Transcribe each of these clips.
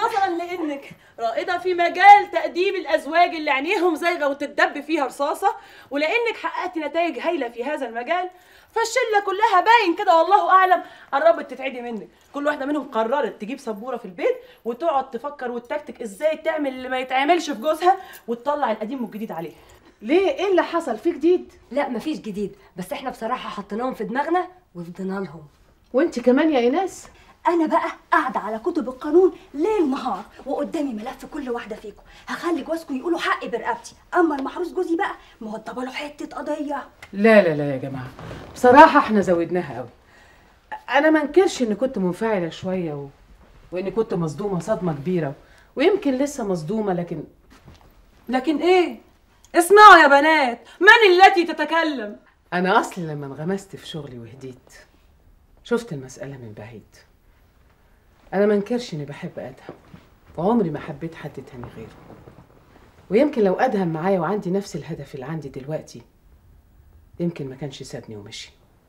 نظرا لانك رائده في مجال تاديب الازواج اللي عينيهم زايغه وتتدب فيها رصاصه ولانك حققتي نتائج هايله في هذا المجال فالشله كلها باين كده والله اعلم قربت تتعدي منك كل واحده منهم قررت تجيب سبوره في البيت وتقعد تفكر وتكتك ازاي تعمل اللي ما يتعملش في جوزها وتطلع القديم والجديد عليه ليه ايه اللي حصل في جديد لا مفيش جديد بس احنا بصراحه حطيناهم في دماغنا وفضينا لهم وانت كمان يا ايناس انا بقى قاعده على كتب القانون ليل نهار وقدامي ملف كل واحده فيكم هخلي جوازكم يقولوا حقي برقبتي اما المحروس جوزي بقى موضبه له حته قضيه لا لا لا يا جماعه بصراحه احنا زودناها قوي انا ما انكرش اني كنت منفعله شويه و... واني كنت مصدومه صدمه كبيره ويمكن لسه مصدومه لكن لكن ايه اسمعوا يا بنات من التي تتكلم انا اصلي لما انغمست في شغلي وهديت شفت المساله من بعيد انا ما انكرش اني بحب ادهم وعمري ما حبيت حد تاني غيره ويمكن لو ادهم معايا وعندي نفس الهدف اللي عندي دلوقتي يمكن ما كانش سابني ومشي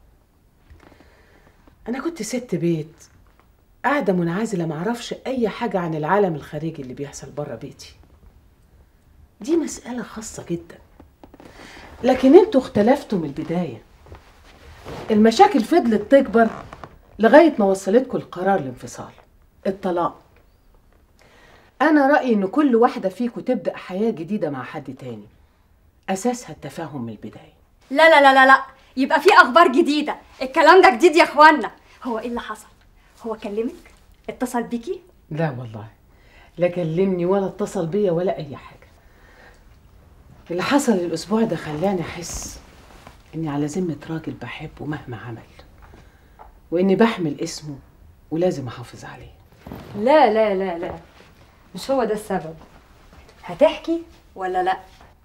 انا كنت ست بيت قاعده منعزله معرفش اي حاجه عن العالم الخارجي اللي بيحصل بره بيتي دي مساله خاصه جدا لكن انتوا اختلفتوا من البدايه المشاكل فضلت تكبر لغايه ما وصلتكم لقرار الانفصال الطلاق انا رايي ان كل واحده فيكم تبدا حياه جديده مع حد تاني اساسها التفاهم من البدايه لا لا لا لا لا يبقى في اخبار جديده الكلام ده جديد يا اخوانا هو ايه اللي حصل هو كلمك اتصل بيكي لا والله لا كلمني ولا اتصل بيا ولا اي حاجه اللي حصل الاسبوع ده خلاني احس اني على ذمه راجل بحبه مهما عمل واني بحمل اسمه ولازم احافظ عليه لا لا لا لا مش هو ده السبب هتحكي ولا لا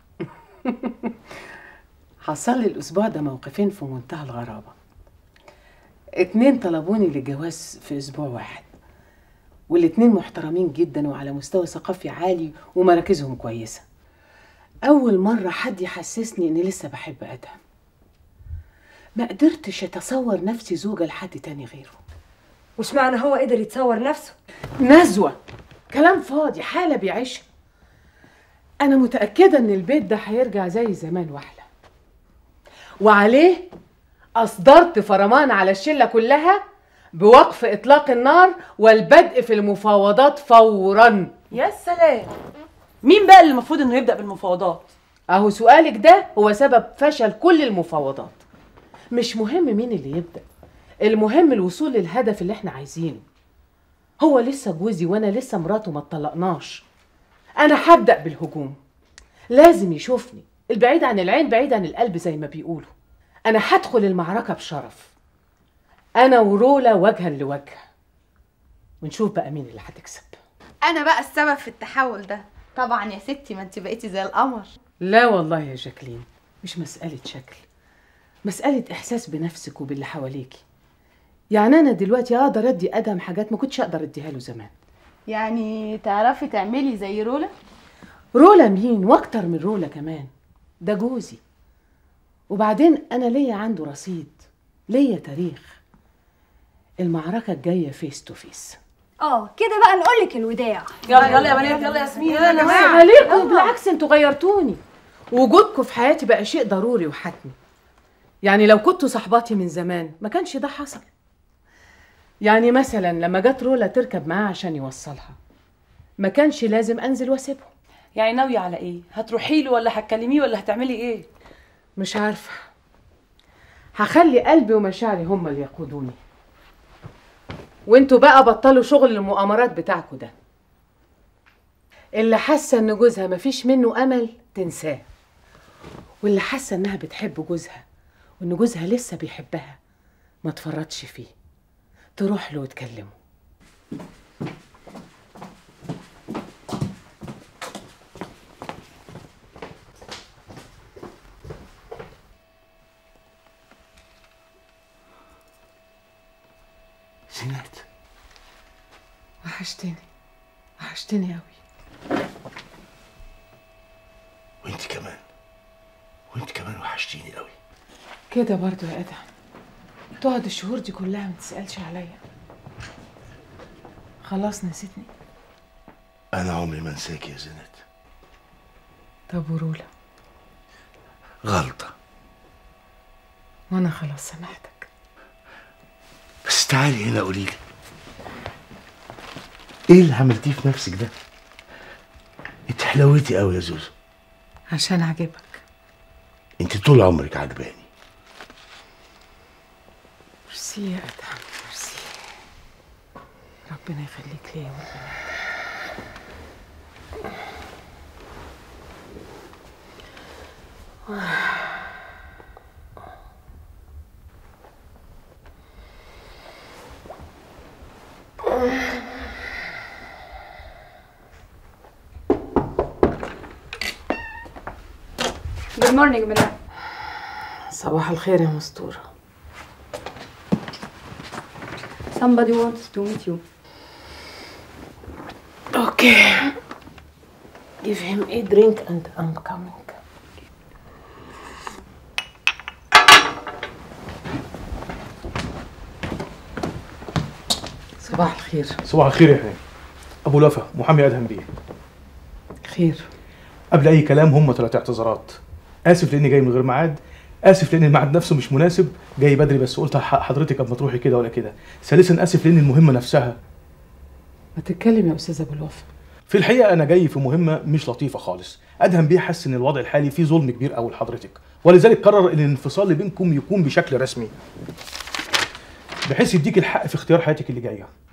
حصل لي الاسبوع ده موقفين في منتهى الغرابه اتنين طلبوني للجواز في اسبوع واحد والاتنين محترمين جدا وعلى مستوى ثقافي عالي ومراكزهم كويسه اول مره حد يحسسني اني لسه بحب ادهم ما قدرتش اتصور نفسي زوجه لحد تاني غيره وش معنى هو قدر يتصور نفسه نزوه كلام فاضي حاله بيعيشها انا متاكده ان البيت ده هيرجع زي زمان واحلى وعليه اصدرت فرمان على الشله كلها بوقف اطلاق النار والبدء في المفاوضات فورا يا سلام مين بقى اللي المفروض انه يبدا بالمفاوضات اهو سؤالك ده هو سبب فشل كل المفاوضات مش مهم مين اللي يبدا المهم الوصول للهدف اللي احنا عايزينه هو لسه جوزي وانا لسه مراته ما اتطلقناش انا هبدا بالهجوم لازم يشوفني البعيد عن العين بعيد عن القلب زي ما بيقولوا انا هدخل المعركه بشرف انا ورولا وجها لوجه ونشوف بقى مين اللي هتكسب انا بقى السبب في التحول ده طبعا يا ستي ما انت بقيتي زي القمر لا والله يا جاكلين مش مسألة شكل مسألة إحساس بنفسك وباللي حواليكي يعني أنا دلوقتي أقدر أدي أدم حاجات ما كنتش أقدر أديها له زمان يعني تعرفي تعملي زي رولا رولا مين وأكتر من رولا كمان ده جوزي وبعدين أنا ليا عنده رصيد ليا تاريخ المعركة الجاية فيس تو فيس اه كده بقى نقول لك الوداع يلا يلا يا بنات يلا يا ياسمين يلا يا جماعه عليكم بالعكس انتوا غيرتوني وجودكم في حياتي بقى شيء ضروري وحتمي يعني لو كنتوا صحباتي من زمان ما كانش ده حصل يعني مثلا لما جت رولا تركب معاه عشان يوصلها ما كانش لازم انزل واسيبهم يعني ناويه على ايه هتروحي له ولا هتكلميه ولا هتعملي ايه مش عارفه هخلي قلبي ومشاعري هم اللي يقودوني وانتوا بقى بطلوا شغل المؤامرات بتاعكوا ده اللي حاسه ان جوزها مفيش منه امل تنساه واللي حاسه انها بتحب جوزها وان جوزها لسه بيحبها ما تفرطش فيه تروح له وتكلمه زينات وحشتني وحشتني قوي وانت كمان وانت كمان وحشتيني قوي كده برضو يا ادهم تقعد الشهور دي كلها ما تسالش عليا خلاص نسيتني انا عمري ما انساك يا زينت طب ورولا غلطه وانا خلاص سامحتك بس تعالي هنا قولي لي ايه اللي عملتيه في نفسك ده انت حلوتي قوي يا زوزو عشان اعجبك انت طول عمرك عجباني ميرسي يا ادهم ميرسي ربنا يخليك ليا والبنات Good morning, madam. صباح الخير يا مستورة Somebody wants to meet you. Okay. Give him a drink and I'm coming. صباح الخير صباح الخير يا حبيبي ابو الوفا محامي ادهم بيه خير قبل اي كلام هم ثلاث اعتذارات اسف لاني جاي من غير ميعاد اسف لان الميعاد نفسه مش مناسب جاي بدري بس قلت ح- حضرتك قبل ما تروحي كده ولا كده ثالثا اسف لان المهمه نفسها ما تتكلم يا استاذ ابو الوفا في الحقيقه انا جاي في مهمه مش لطيفه خالص ادهم بيه حس ان الوضع الحالي فيه ظلم كبير قوي لحضرتك ولذلك قرر ان الانفصال اللي بينكم يكون بشكل رسمي بحيث يديك الحق في اختيار حياتك اللي جايه